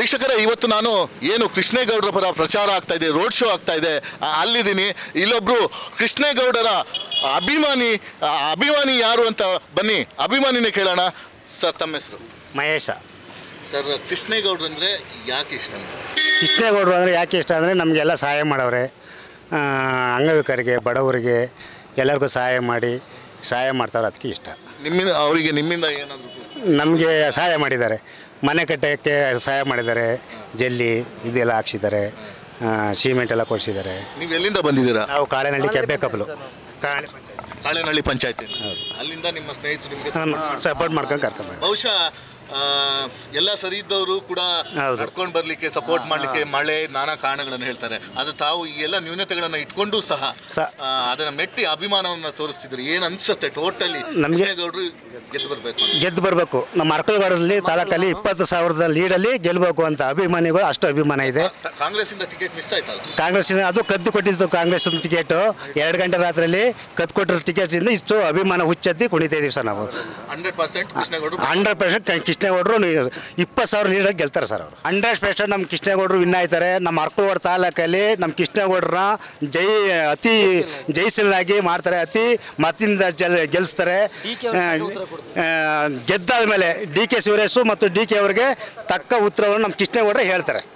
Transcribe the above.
ವೀಕ್ಷಕರೇ ಇವತ್ತು ನಾನು ಏನು ಕೃಷ್ಣೇಗೌಡರ ಪರ ಪ್ರಚಾರ ಆಗ್ತಾ ಇದೆ ರೋಡ್ ಶೋ ಆಗ್ತಾ ಇದೆ ಆ, ಅಲ್ಲಿದ್ದೀನಿ ಇಲ್ಲೊಬ್ರು ಕೃಷ್ಣೇಗೌಡರ ಅಭಿಮಾನಿ ಆ, ಅಭಿಮಾನಿ ಯಾರು ಅಂತ ಬನ್ನಿ ಅಭಿಮಾನಿನೇ ಕೇಳೋಣ ಸರ್ ತಮ್ಮ ಹೆಸರು ಮಹೇಶ ಸರ್ ಕೃಷ್ಣೇಗೌಡ್ರು ಅಂದರೆ ಯಾಕೆ ಇಷ್ಟ ನಿಮ್ಗೆ? ಕೃಷ್ಣೇಗೌಡರು ಅಂದರೆ ಯಾಕೆ ಇಷ್ಟ ಅಂದರೆ ನಮಗೆಲ್ಲ ಸಹಾಯ ಮಾಡವ್ರೆ ಆ, ಅಂಗವಿಕರಿಗೆ ಬಡವರಿಗೆ ಎಲ್ಲರಿಗೂ ಸಹಾಯ ಮಾಡಿ ಸಹಾಯ ಮಾಡ್ತಾರೆ ಅದಕ್ಕೆ ಇಷ್ಟ ನಿಮ್ಮಿಂದ ಅವರಿಗೆ ನಿಮ್ಮಿಂದ ಏನಾದರೂ ನಮಗೆ ಸಹಾಯ ಮಾಡಿದ್ದಾರೆ ಮನೆ ಕಟ್ಟೋಕ್ಕೆ ಸಹಾಯ ಮಾಡಿದ್ದಾರೆ ಜಲ್ಲಿ ಇದೆಲ್ಲ ಹಾಕ್ಸಿದ್ದಾರೆ ಆ, ಸಿಮೆಂಟ್ ಎಲ್ಲ ಕೊಡಿಸಿದ್ದಾರೆ ನೀವು ಎಲ್ಲಿಂದ ಬಂದಿದ್ದೀರಾ ನಾವು ಕಾಳೆನಹಳ್ಳಿ ಕೆಬ್ಬೆ ಕಬ್ಬಲು ಕಾಳೆ ಕಾಳೆನಹಳ್ಳಿ ಪಂಚಾಯತಿ ಅಲ್ಲಿಂದ ನಿಮ್ಮ ಸ್ನೇಹಿತರು ನಿಮಗೆ ಸಪೋರ್ಟ್ ಮಾಡ್ಕೊಂಡು ಕರ್ಕೊಂಬ ಬಹುಶಃ ಆ, ಎಲ್ಲ ಸರಿ ಇದ್ದವರು ಕೂಡ ಹೌದು. ನಡ್ಕೊಂಡು ಬರ್ಲಿಕ್ಕೆ ಸಪೋರ್ಟ್ ಮಾಡ್ಲಿಕ್ಕೆ ಮಳೆ ನಾನಾ ಕಾರಣಗಳನ್ನು ಹೇಳ್ತಾರೆ ಅದು ತಾವು ಈ ಎಲ್ಲ ನ್ಯೂನತೆಗಳನ್ನ ಇಟ್ಕೊಂಡು ಸಹ ಸ- ಆ, ಅದನ್ನ ಮೆಟ್ಟಿ ಅಭಿಮಾನವನ್ನ ತೋರಿಸ್ತಿದ್ರು ಏನ್ ಅನ್ಸುತ್ತೆ ಟೋಟಲಿ ನಮ್ಗೆ- ಗೌಡ್ರು ಗೆದ್ದು ಬರ್ಬೇಕು ಅಂತ. ಗೆದ್ದು ಬರಬೇಕು ನಮ್ಮ ಅರ್ಕಲ್ಗೌಡರಲ್ಲಿ ತಾಲೂಕಲ್ಲಿ ಇಪ್ಪತ್ತು ಸಾವಿರದ ಲೀಡಲ್ಲಿ ಗೆಲ್ಲಬೇಕು ಅಂತ ಅಭಿಮಾನಿಗಳು ಅಷ್ಟು ಅಭಿಮಾನ ಇದೆ ತ- ಕಾಂಗ್ರೆಸ್ ಇಂದ ಟಿಕೆಟ್ ಮಿಸ್ ಆಯ್ತಲ್ಲ ಕಾಂಗ್ರೆಸ್ ಅದು ಕದ್ದು ಕೊಟ್ಟಿದ್ದು ಕಾಂಗ್ರೆಸ್ ಟಿಕೆಟು ಎರಡು ಗಂಟೆ ರಾತ್ರಿಯಲ್ಲಿ ಕದ್ದು ಕೊಟ್ಟಿರೋ ಟಿಕೆಟಿಂದ ಇಷ್ಟು ಅಭಿಮಾನ ಹುಚ್ಚೆತ್ತಿ ಕುಣಿತಾ ಇದೀವಿ ಸರ್ ನಾವು ಹಂಡ್ರೆಡ್ ಪರ್ಸೆಂಟ್ ಕೃಷ್ಣೇಗೌಡರು ಹಂಡ್ರೆಡ್ ಪರ್ಸೆಂಟ್ ಕೃಷ್ಣೇಗೌಡರು ಇಪ್ಪತ್ತು ಸಾವಿರ ಲೀಡರ್ ಗೆಲ್ತಾರೆ ಸರ್ ಅವರು ಹಂಡ್ರೆಡ್ ಪರ್ಸೆಂಟ್ ನಮ್ಮ ಕೃಷ್ಣೇಗೌಡರು ವಿನ್ ಆಯ್ತಾರೆ ನಮ್ಮ ಅರ್ಕಲ್ಗೋಡ್ ತಾಲೂಕಲ್ಲಿ ನಮ್ಮ ಕೃಷ್ಣೇಗೌಡರ ಜೈ ಅತಿ ಜೈಸಿಲಾಗಿ ಮಾಡ್ತಾರೆ ಅತಿ ಮತ್ತಿಂದ ಜಲ್ ಗೆಲ್ಲಿಸ್ತಾರೆ ಗೆದ್ದಾದ ಮೇಲೆ ಡಿ ಕೆ ಶಿವರೇಶು ಮತ್ತು ಡಿ ಕೆ ಅವರಿಗೆ ತಕ್ಕ ಉತ್ತರವನ್ನು ನಮ್ಮ ಕೃಷ್ಣೇಗೌಡರು ಹೇಳ್ತಾರೆ